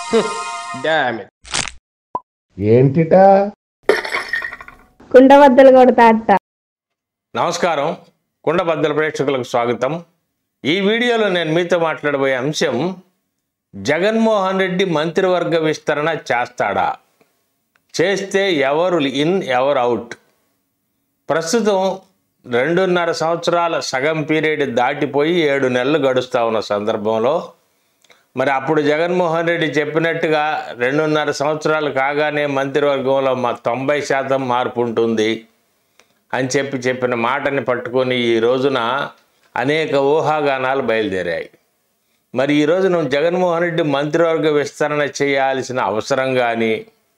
damn it ఏంటిటా కుండబద్దలు కొడతా అత్త నమస్కారం కుండబద్దల ప్రేక్షకులకు స్వాగతం ఈ వీడియోలో నేను మీతో మాట్లాడబోయే అంశం జగన్మోహన్ రెడ్డి మంత్రివర్గ విస్తరణ చేస్తాడా చేస్తే ఎవరు ఇన్ ఎవరు అవుట్ ప్రస్తుతం రెండున్నర సంవత్సరాల సగం పీరియడ్ దాటిపోయి ఏడు నెలలు గడుస్తూ ఉన్న సందర్భంలో మరి అప్పుడు జగన్మోహన్ రెడ్డి చెప్పినట్టుగా రెండున్నర సంవత్సరాలు కాగానే మంత్రివర్గంలో మా తొంభై శాతం మార్పు ఉంటుంది అని చెప్పి చెప్పిన మాటని పట్టుకొని ఈ రోజున అనేక ఊహాగానాలు బయలుదేరాయి మరి ఈ రోజున జగన్మోహన్ రెడ్డి మంత్రివర్గ విస్తరణ చేయాల్సిన అవసరం కానీ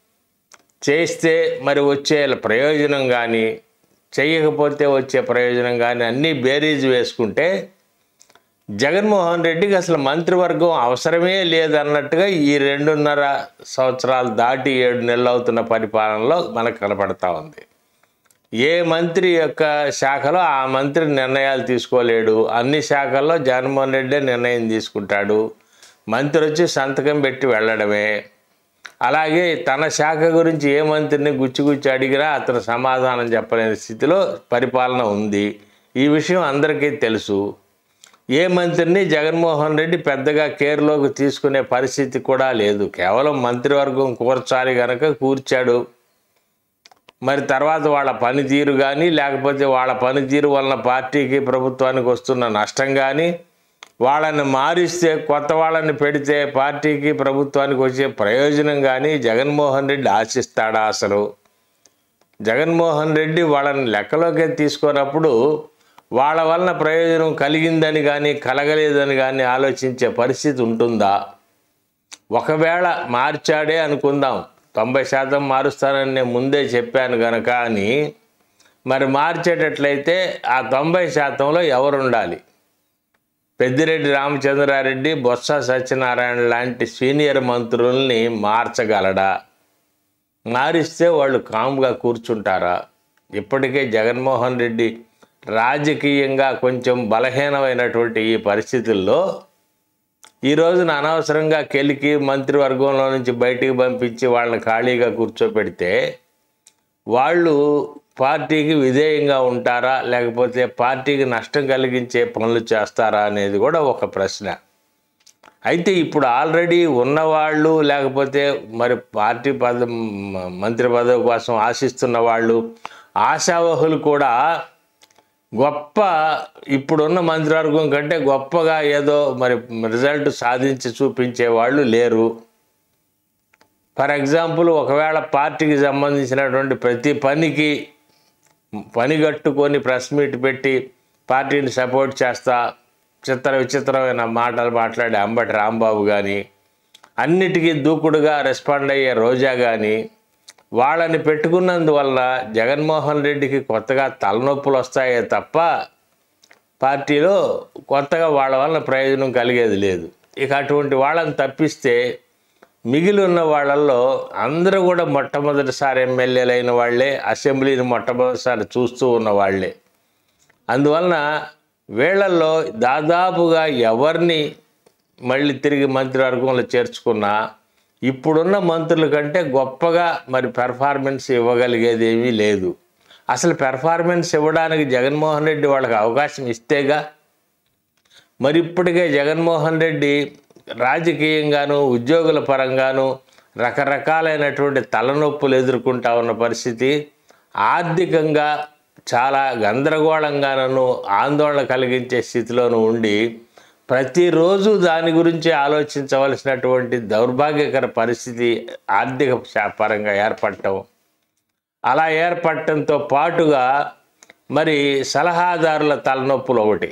చేస్తే మరి వచ్చే ప్రయోజనం కానీ చేయకపోతే వచ్చే ప్రయోజనం కానీ అన్నీ బేరీజ్ వేసుకుంటే జగన్మోహన్ రెడ్డికి అసలు మంత్రివర్గం అవసరమే లేదన్నట్టుగా ఈ రెండున్నర సంవత్సరాలు దాటి ఏడు నెలలు అవుతున్న పరిపాలనలో మనకు కనపడతా ఉంది ఏ మంత్రి యొక్క శాఖలో ఆ మంత్రి నిర్ణయాలు తీసుకోలేడు అన్ని శాఖల్లో జగన్మోహన్ రెడ్డి నిర్ణయం తీసుకుంటాడు మంత్రి వచ్చి సంతకం పెట్టి వెళ్ళడమే అలాగే తన శాఖ గురించి ఏ మంత్రిని గుచ్చి గుచ్చి అడిగినా అతను సమాధానం చెప్పలేని స్థితిలో పరిపాలన ఉంది ఈ విషయం అందరికీ తెలుసు ఏ మంత్రిని జగన్మోహన్ రెడ్డి పెద్దగా కేర్లోకి తీసుకునే పరిస్థితి కూడా లేదు కేవలం మంత్రివర్గం కూర్చాలి గనక కూర్చాడు మరి తర్వాత వాళ్ళ పనితీరు కానీ లేకపోతే వాళ్ళ పనితీరు వలన పార్టీకి ప్రభుత్వానికి వస్తున్న నష్టం కానీ వాళ్ళని మారిస్తే కొత్త వాళ్ళని పెడితే పార్టీకి ప్రభుత్వానికి వచ్చే ప్రయోజనం కానీ జగన్మోహన్ రెడ్డి ఆశిస్తాడా అసలు జగన్మోహన్ రెడ్డి వాళ్ళని లెక్కలోకి తీసుకున్నప్పుడు వాళ్ళ వలన ప్రయోజనం కలిగిందని కానీ కలగలేదని కానీ ఆలోచించే పరిస్థితి ఉంటుందా ఒకవేళ మార్చాడే అనుకుందాం తొంభై శాతం మారుస్తానని నేను ముందే చెప్పాను గనక అని మరి మార్చేటట్లయితే ఆ తొంభై శాతంలో ఎవరు ఉండాలి పెద్దిరెడ్డి రామచంద్రారెడ్డి బొత్స సత్యనారాయణ లాంటి సీనియర్ మంత్రుల్ని మార్చగలడా మారిస్తే వాళ్ళు కామ్గా కూర్చుంటారా ఇప్పటికే జగన్మోహన్ రెడ్డి రాజకీయంగా కొంచెం బలహీనమైనటువంటి ఈ పరిస్థితుల్లో ఈ రోజున అనవసరంగా కెలికి మంత్రివర్గంలో నుంచి బయటికి పంపించి వాళ్ళని ఖాళీగా కూర్చోపెడితే వాళ్ళు పార్టీకి విధేయంగా ఉంటారా లేకపోతే పార్టీకి నష్టం కలిగించే పనులు చేస్తారా అనేది కూడా ఒక ప్రశ్న అయితే ఇప్పుడు ఆల్రెడీ ఉన్నవాళ్ళు లేకపోతే మరి పార్టీ పద మంత్రి పదవి కోసం ఆశిస్తున్న వాళ్ళు ఆశావహులు కూడా గొప్ప ఇప్పుడున్న మంత్రివర్గం కంటే గొప్పగా ఏదో మరి రిజల్ట్ సాధించి చూపించే వాళ్ళు లేరు ఫర్ ఎగ్జాంపుల్ ఒకవేళ పార్టీకి సంబంధించినటువంటి ప్రతి పనికి పని కట్టుకొని ప్రెస్ మీట్ పెట్టి పార్టీని సపోర్ట్ చేస్తా చిత్ర విచిత్రమైన మాటలు మాట్లాడే అంబటి రాంబాబు కానీ అన్నిటికీ దూకుడుగా రెస్పాండ్ అయ్యే రోజా కానీ వాళ్ళని పెట్టుకున్నందువల్ల జగన్మోహన్ రెడ్డికి కొత్తగా తలనొప్పులు వస్తాయే తప్ప పార్టీలో కొత్తగా వాళ్ళ వలన ప్రయోజనం కలిగేది లేదు ఇక అటువంటి వాళ్ళని తప్పిస్తే మిగిలి ఉన్న వాళ్ళల్లో అందరూ కూడా మొట్టమొదటిసారి ఎమ్మెల్యేలు అయిన వాళ్ళే అసెంబ్లీని మొట్టమొదటిసారి చూస్తూ ఉన్న వాళ్ళే అందువలన వీళ్ళల్లో దాదాపుగా ఎవరిని మళ్ళీ తిరిగి మంత్రివర్గంలో చేర్చుకున్నా ఇప్పుడున్న మంత్రుల కంటే గొప్పగా మరి పెర్ఫార్మెన్స్ ఇవ్వగలిగేది ఏమీ లేదు అసలు పెర్ఫార్మెన్స్ ఇవ్వడానికి జగన్మోహన్ రెడ్డి వాళ్ళకి అవకాశం ఇస్తేగా మరి ఇప్పటికే జగన్మోహన్ రెడ్డి రాజకీయంగాను ఉద్యోగుల పరంగాను రకరకాలైనటువంటి తలనొప్పులు ఎదుర్కొంటా ఉన్న పరిస్థితి ఆర్థికంగా చాలా గందరగోళంగానూ ఆందోళన కలిగించే స్థితిలోనూ ఉండి ప్రతిరోజు దాని గురించి ఆలోచించవలసినటువంటి దౌర్భాగ్యకర పరిస్థితి ఆర్థిక శా- పరంగా ఏర్పడటం అలా ఏర్పడటంతో పాటుగా మరి సలహాదారుల తలనొప్పులు ఒకటి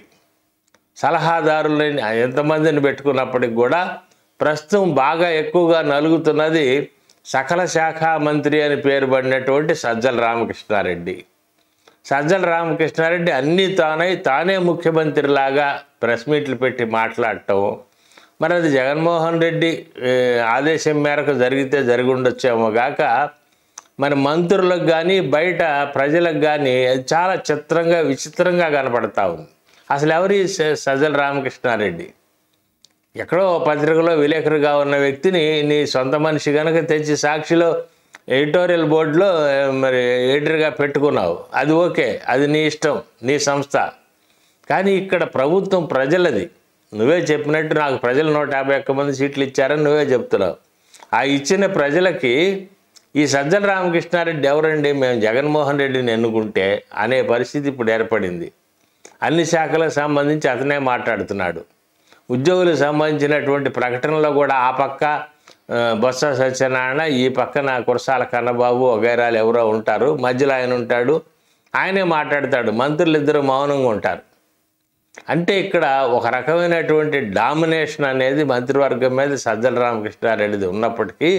సలహాదారులని ఎంతమందిని పెట్టుకున్నప్పటికి కూడా ప్రస్తుతం బాగా ఎక్కువగా నలుగుతున్నది సకల శాఖ మంత్రి అని పేరు పడినటువంటి సజ్జల రామకృష్ణారెడ్డి సజ్జల రామకృష్ణారెడ్డి అన్నీ తానై తానే ముఖ్యమంత్రిలాగా ప్రెస్ మీట్లు పెట్టి మాట్లాడటం మరి అది జగన్మోహన్ రెడ్డి ఏ, ఆదేశం మేరకు జరిగితే జరిగి ఉండొచ్చేమో గాక మన మంత్రులకు కానీ బయట ప్రజలకు కానీ అది చాలా చిత్రంగా విచిత్రంగా కనపడతా ఉంది అసలు ఎవరి స- సజ్జల రామకృష్ణారెడ్డి ఎక్కడో ఓ పత్రికలో విలేకరుగా ఉన్న వ్యక్తిని నీ సొంత మనిషి కనుక తెచ్చి సాక్షిలో ఎడిటోరియల్ బోర్డులో ఏ, మరి ఎడిటర్గా పెట్టుకున్నావు అది ఓకే అది నీ ఇష్టం నీ సంస్థ కానీ ఇక్కడ ప్రభుత్వం ప్రజలది నువ్వే చెప్పినట్టు నాకు ప్రజలు నూట యాభై ఒక్క మంది సీట్లు ఇచ్చారని నువ్వే చెప్తున్నావు ఆ ఇచ్చిన ప్రజలకి ఈ సజ్జల రామకృష్ణారెడ్డి ఎవరండి మేము జగన్మోహన్ రెడ్డిని ఎన్నుకుంటే అనే పరిస్థితి ఇప్పుడు ఏర్పడింది అన్ని శాఖలకు సంబంధించి అతనే మాట్లాడుతున్నాడు ఉద్యోగులకు సంబంధించినటువంటి ప్రకటనలో కూడా ఆ పక్క ఆ, బొత్స సత్యనారాయణ ఈ పక్కన కురసాల కన్నబాబు వగైరాలు ఎవరో ఉంటారు మధ్యలో ఆయన ఉంటాడు ఆయనే మాట్లాడతాడు మంత్రులు ఇద్దరు మౌనంగా ఉంటారు అంటే ఇక్కడ ఒక రకమైనటువంటి డామినేషన్ అనేది మంత్రివర్గం మీద సజ్జల రామకృష్ణారెడ్డిది ఉన్నప్పటికీ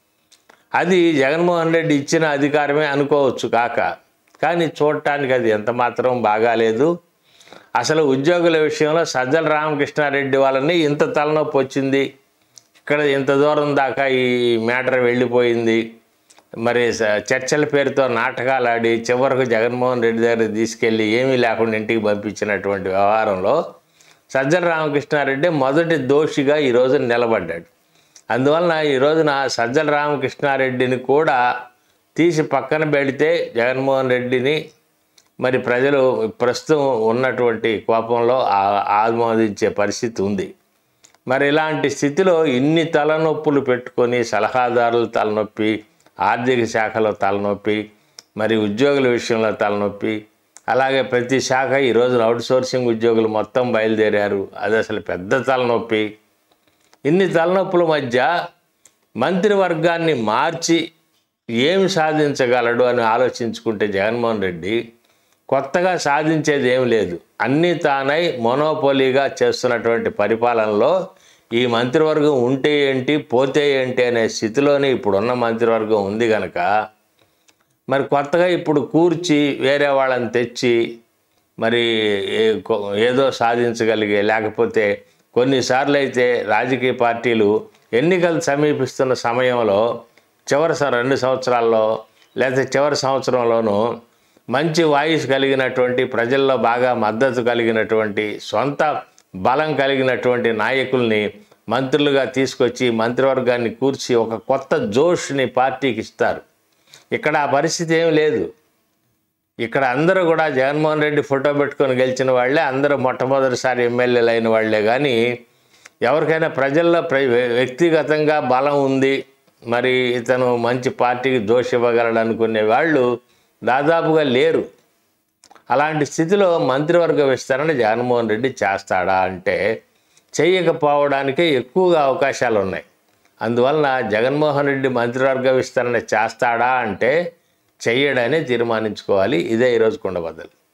అది జగన్మోహన్ రెడ్డి ఇచ్చిన అధికారమే అనుకోవచ్చు కాక కానీ చూడటానికి అది ఎంత మాత్రం బాగాలేదు అసలు ఉద్యోగుల విషయంలో సజ్జల రామకృష్ణారెడ్డి వాళ్ళని ఇంత తలనొప్పి వచ్చింది ఇక్కడ ఇంత దూరం దాకా ఈ మ్యాటర్ వెళ్ళిపోయింది మరి స- చర్చల పేరుతో నాటకాలు ఆడి చివరకు జగన్మోహన్ రెడ్డి దగ్గర తీసుకెళ్ళి ఏమీ లేకుండా ఇంటికి పంపించినటువంటి వ్యవహారంలో సజ్జల రామకృష్ణారెడ్డి మొదటి దోషిగా ఈరోజు నిలబడ్డాడు అందువలన ఈ రోజున సజ్జల రామకృష్ణారెడ్డిని కూడా తీసి పక్కన పెడితే జగన్మోహన్ రెడ్డిని మరి ప్రజలు ప్రస్తుతం ఉన్నటువంటి కోపంలో ఆ- ఆమోదించే పరిస్థితి ఉంది మరి ఇలాంటి స్థితిలో ఇన్ని తలనొప్పులు పెట్టుకొని సలహాదారుల తలనొప్పి ఆర్థిక శాఖలో తలనొప్పి మరి ఉద్యోగుల విషయంలో తలనొప్పి అలాగే ప్రతి శాఖ ఈ రోజున అవుట్ సోర్సింగ్ ఉద్యోగులు మొత్తం బయలుదేరారు అది అసలు పెద్ద తలనొప్పి ఇన్ని తలనొప్పుల మధ్య మంత్రివర్గాన్ని మార్చి ఏమి సాధించగలడు అని ఆలోచించుకుంటే జగన్మోహన్ రెడ్డి కొత్తగా సాధించేది ఏం లేదు అన్నీ తానై మొనోపోలీగా చేస్తున్నటువంటి పరిపాలనలో ఈ మంత్రివర్గం ఉంటే ఏంటి పోతే ఏంటి అనే స్థితిలోనే ఇప్పుడున్న మంత్రివర్గం ఉంది కనుక మరి కొత్తగా ఇప్పుడు కూర్చి వేరే వాళ్ళని తెచ్చి మరి ఏ- కొ- ఏదో సాధించగలిగే లేకపోతే కొన్నిసార్లు అయితే రాజకీయ పార్టీలు ఎన్నికలు సమీపిస్తున్న సమయంలో చివరి స- రెండు సంవత్సరాల్లో లేకపోతే చివరి సంవత్సరంలోనూ మంచి వాయిస్ కలిగినటువంటి ప్రజల్లో బాగా మద్దతు కలిగినటువంటి సొంత బలం కలిగినటువంటి నాయకుల్ని మంత్రులుగా తీసుకొచ్చి మంత్రివర్గాన్ని కూర్చి ఒక కొత్త జోష్ని పార్టీకి ఇస్తారు ఇక్కడ ఆ పరిస్థితి ఏం లేదు ఇక్కడ అందరూ కూడా జగన్మోహన్ రెడ్డి ఫోటో పెట్టుకొని గెలిచిన వాళ్ళే అందరూ మొట్టమొదటిసారి ఎమ్మెల్యేలు అయిన వాళ్ళే కానీ ఎవరికైనా ప్రజల్లో ప్ర వ్యక్తిగతంగా బలం ఉంది మరి ఇతను మంచి పార్టీకి దోష ఇవ్వగలడు అనుకునే వాళ్ళు దాదాపుగా లేరు అలాంటి స్థితిలో మంత్రివర్గ విస్తరణ జగన్మోహన్ రెడ్డి చేస్తాడా అంటే చేయకపోవడానికే ఎక్కువగా అవకాశాలు ఉన్నాయి అందువలన జగన్మోహన్ రెడ్డి మంత్రివర్గ విస్తరణ చేస్తాడా అంటే చెయ్యడని తీర్మానించుకోవాలి ఇదే ఈరోజు కుండబద్దలు